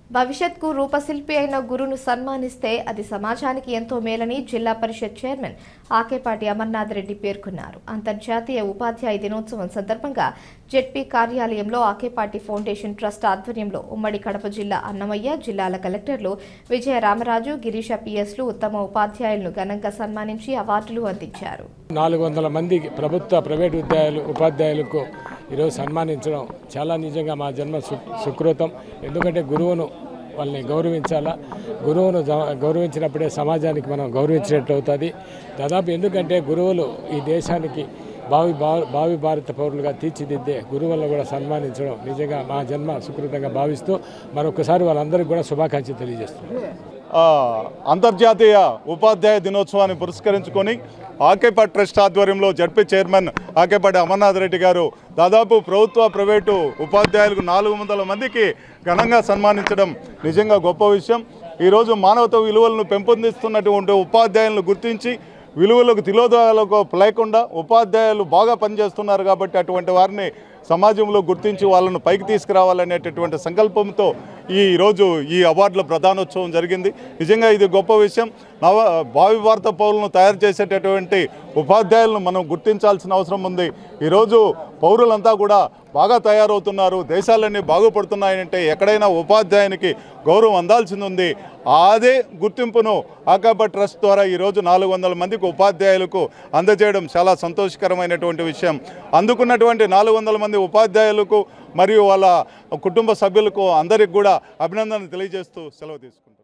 భవిష్యత్కు రూపశిల్పి అయిన గురును సన్మానిస్తే అది సమాజానికి ఎంతో మేలని జిల్లా పరిషత్ చైర్మన్ ఆకేపాటి అమర్నాథ్ రెడ్డి పేర్కొన్నారు అంతర్జాతీయ ఉపాధ్యాయ దినోత్సవం సందర్భంగా జెడ్పీ కార్యాలయంలో ఆకేపాటి ఫౌండేషన్ ట్రస్ట్ ఆధ్వర్యంలో ఉమ్మడి కడప జిల్లా అన్నమయ్య జిల్లాల కలెక్టర్లు విజయ రామరాజు గిరీష పిఎస్లు ఉత్తమ ఉపాధ్యాయులను ఘనంగా సన్మానించి అవార్డులు అందించారు నాలుగు వందల మంది ప్రభుత్వ ప్రైవేట్ ఉద్యోగాలు ఉపాధ్యాయులకు ఈరోజు సన్మానించడం చాలా నిజంగా మా జన్మ సు సుకృతం ఎందుకంటే గురువును వాళ్ళని గౌరవించాలా గురువును జ- గౌరవించినప్పుడే సమాజానికి మనం గౌరవించినట్టు అవుతుంది దాదాపు ఎందుకంటే గురువులు ఈ దేశానికి భావి భా- భావి భారత పౌరులుగా తీర్చిదిద్దే గురువులను కూడా సన్మానించడం నిజంగా మా జన్మ సుకృతంగా భావిస్తూ మరొకసారి వాళ్ళందరికీ కూడా శుభాకాంక్షలు తెలియజేస్తున్నాం ఆ, అంతర్జాతీయ ఉపాధ్యాయ దినోత్సవాన్ని పురస్కరించుకొని ఆకేపాటి ట్రస్ట్ ఆధ్వర్యంలో జడ్పీ చైర్మన్ ఆకేపాటి అమర్నాథ్ రెడ్డి గారు దాదాపు ప్రభుత్వ ప్రైవేటు ఉపాధ్యాయులకు నాలుగు వందల మందికి ఘనంగా సన్మానించడం నిజంగా గొప్ప విషయం ఈరోజు మానవత విలువలను పెంపొందిస్తున్నటువంటి ఉపాధ్యాయులను గుర్తించి విలువలకు తిలోదయాలకు లేకుండా ఉపాధ్యాయులు బాగా పనిచేస్తున్నారు కాబట్టి అటువంటి వారిని సమాజంలో గుర్తించి వాళ్ళను పైకి తీసుకురావాలనేటటువంటి సంకల్పంతో ఈ రోజు ఈ అవార్డుల ప్రధానోత్సవం జరిగింది నిజంగా ఇది గొప్ప విషయం నవ భావి భారత పౌరులను తయారు చేసేటటువంటి ఉపాధ్యాయులను మనం గుర్తించాల్సిన అవసరం ఉంది ఈరోజు పౌరులంతా కూడా బాగా తయారవుతున్నారు దేశాలన్నీ బాగుపడుతున్నాయంటే ఎక్కడైనా ఉపాధ్యాయునికి గౌరవం అందాల్సింది ఉంది అదే గుర్తింపును ఆకాబ ట్రస్ట్ ద్వారా ఈరోజు నాలుగు వందల మందికి ఉపాధ్యాయులకు అందజేయడం చాలా సంతోషకరమైనటువంటి విషయం అందుకున్నటువంటి నాలుగు వందల మంది ఉపాధ్యాయులకు మరియు వాళ్ళ కుటుంబ సభ్యులకు అందరికి కూడా అభినందనలు తెలియజేస్తూ సెలవు తీసుకుంటాం